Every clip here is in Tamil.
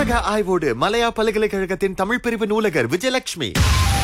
புத்தக ஆய்வோடு மலையா பல்கலைக்கழகத்தின் தமிழ் பிரிவு நூலகர் விஜயலட்சுமி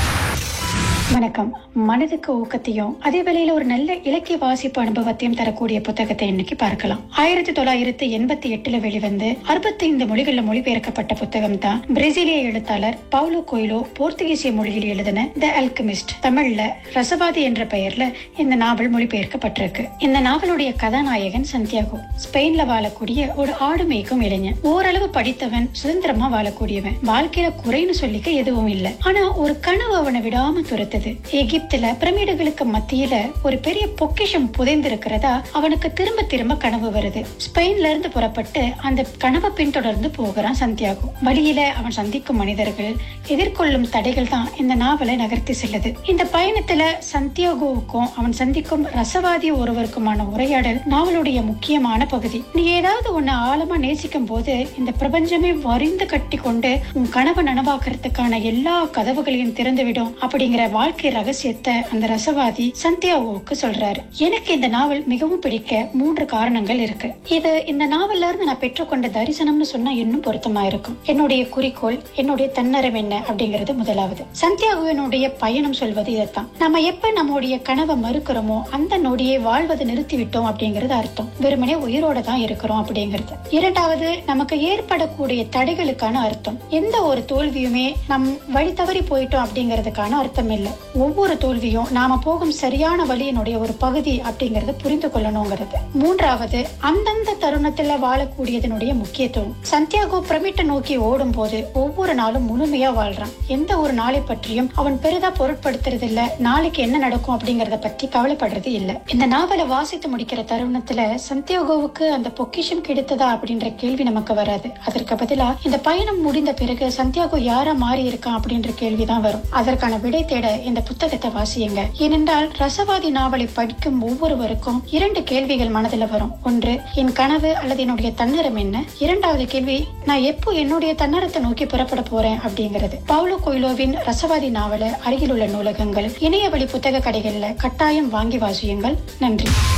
வணக்கம் மனதுக்கு ஊக்கத்தையும் அதே வேளையில ஒரு நல்ல இலக்கிய வாசிப்பு அனுபவத்தையும் தரக்கூடிய புத்தகத்தை இன்னைக்கு பார்க்கலாம் ஆயிரத்தி தொள்ளாயிரத்தி எண்பத்தி எட்டுல வெளிவந்து அறுபத்தைந்து மொழிகள்ல மொழிபெயர்க்கப்பட்ட புத்தகம் தான் பிரேசிலிய எழுத்தாளர் பவுலோ கோயிலோ போர்த்துகீசிய மொழியில் எழுதின த அல்கமிஸ்ட் தமிழ்ல ரசவாதி என்ற பெயர்ல இந்த நாவல் மொழிபெயர்க்கப்பட்டிருக்கு இந்த நாவலுடைய கதாநாயகன் சந்தியாகோ ஸ்பெயின்ல வாழக்கூடிய ஒரு ஆடு மேய்க்கும் இளைஞன் ஓரளவு படித்தவன் சுதந்திரமா வாழக்கூடியவன் வாழ்க்கையில குறைன்னு சொல்லிக்க எதுவும் இல்லை ஆனா ஒரு கனவு அவனை விடாம துரத்துது எகிப்துல பிரமிடுகளுக்கு மத்தியில ஒரு பெரிய பொக்கிஷம் புதைந்திருக்கிறதா அவனுக்கு திரும்ப திரும்ப கனவு வருது ஸ்பெயின்ல இருந்து புறப்பட்டு அந்த கனவை பின்தொடர்ந்து போகிறான் சந்தியாகோ வழியில அவன் சந்திக்கும் மனிதர்கள் எதிர்கொள்ளும் தடைகள் தான் இந்த நாவலை நகர்த்தி செல்லுது இந்த பயணத்துல சந்தியாகோவுக்கும் அவன் சந்திக்கும் ரசவாதி ஒருவருக்குமான உரையாடல் நாவலுடைய முக்கியமான பகுதி நீ ஏதாவது ஒண்ணு ஆழமா நேசிக்கும் போது இந்த பிரபஞ்சமே வரிந்து கட்டி கொண்டு உன் கனவை நனவாக்குறதுக்கான எல்லா கதவுகளையும் திறந்துவிடும் அப்படிங்கிற வாழ்க்கை ரகசியத்தை அந்த ரசவாதி சந்தியாவோவுக்கு சொல்றாரு எனக்கு இந்த நாவல் மிகவும் பிடிக்க மூன்று காரணங்கள் இருக்கு இது இந்த நாவல்ல இருந்து நான் பெற்றுக்கொண்ட தரிசனம்னு சொன்னா இன்னும் பொருத்தமா இருக்கும் என்னுடைய குறிக்கோள் என்னுடைய தன்னரம் என்ன அப்படிங்கிறது முதலாவது சந்தியாகுவினுடைய பயணம் சொல்வது இதைத்தான் நம்ம எப்ப நம்முடைய கனவை மறுக்கிறோமோ அந்த நொடியை வாழ்வதை நிறுத்திவிட்டோம் அப்படிங்கிறது அர்த்தம் வெறுமனே உயிரோட தான் இருக்கிறோம் அப்படிங்கிறது இரண்டாவது நமக்கு ஏற்படக்கூடிய தடைகளுக்கான அர்த்தம் எந்த ஒரு தோல்வியுமே நம் வழி தவறி போயிட்டோம் அப்படிங்கிறதுக்கான அர்த்தம் இல்லை ஒவ்வொரு தோல்வியும் நாம போகும் சரியான வழியினுடைய ஒரு பகுதி அப்படிங்கறத புரிந்து கொள்ளணுங்கிறது மூன்றாவது அந்தந்த தருணத்துல வாழக்கூடியதனுடைய முக்கியத்துவம் சந்தியாகோ பிரமிட்டை நோக்கி ஓடும் போது ஒவ்வொரு நாளும் முழுமையா வாழ்றான் எந்த ஒரு நாளை பற்றியும் அவன் பெரிதா பொருட்படுத்துறது இல்ல நாளைக்கு என்ன நடக்கும் அப்படிங்கறத பத்தி கவலைப்படுறது இல்ல இந்த நாவலை வாசித்து முடிக்கிற தருணத்துல சந்தியாகோவுக்கு அந்த பொக்கிஷம் கிடைத்ததா அப்படின்ற கேள்வி நமக்கு வராது அதற்கு பதிலா இந்த பயணம் முடிந்த பிறகு சந்தியாகோ யாரா மாறி இருக்கான் அப்படின்ற கேள்விதான் வரும் அதற்கான விடை தேட இந்த புத்தகத்தை வாசியுங்க ஏனென்றால் ரசவாதி நாவலை படிக்கும் ஒவ்வொருவருக்கும் இரண்டு கேள்விகள் மனதில் வரும் ஒன்று என் கனவு அல்லது என்னுடைய தன்னரம் என்ன இரண்டாவது கேள்வி நான் எப்போ என்னுடைய தன்னரத்தை நோக்கி புறப்பட போறேன் அப்படிங்கிறது பவுலோ கோயிலோவின் ரசவாதி நாவலை அருகில் உள்ள நூலகங்கள் இணைய வழி புத்தக கடைகள்ல கட்டாயம் வாங்கி வாசியுங்கள் நன்றி